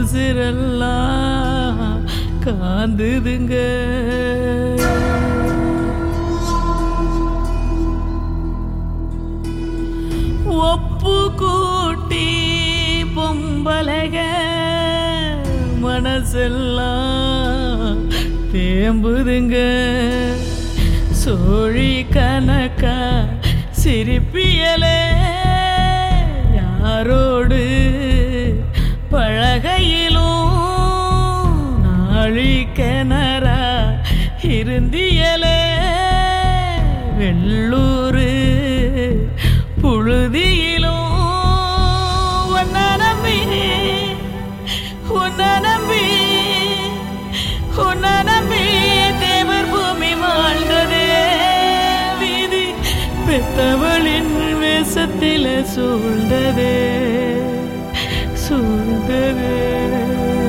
உசிரெல்லாம் காந்துதுங்க ஒப்பு கூட்டி பொம்பலக மனசெல்லாம் தேம்புதுங்க சோழி கணக்கா சிரிப்பியலே யாரோடு பழகையிலும் நாழி கிணறா இருந்தியலே வெள்ளூரு புழுதியிலும் ஒன்ன நம்பி உன்ன நம்பி உன்ன நம்பி தேவர் பூமி வாழ்ந்ததே வீதி பெத்தவளின் வேஷத்தில சூழ்ந்ததே சூழ்ந்ததே